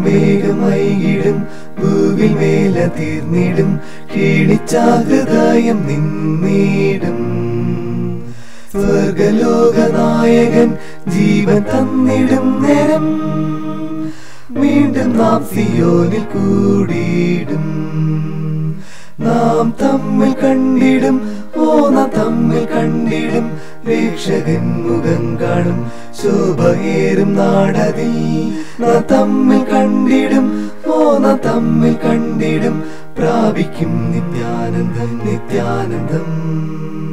വേഗം വൈകിടും ഭൂവിൽ മേല തീർന്നിടും ക്ഷീണിച്ച ഹൃദയം നിന്നിടും സ്വർഗലോക നായകൻ ജീവൻ തന്നിടും നേരം വീണ്ടും നാം സിയോനിൽ കൂടിയിടും നാം തമ്മിൽ കണ്ടിടും ഓ നാം തമ്മിൽ കണ്ടിടും രക്ഷകൻ മുഖം കാണും ശോഭയേറും നാടതിൽ നാം തമ്മിൽ കണ്ടിടും ഓ നാം തമ്മിൽ കണ്ടിടും പ്രാപിക്കും നിത്യാനന്ദം നിത്യാനന്ദം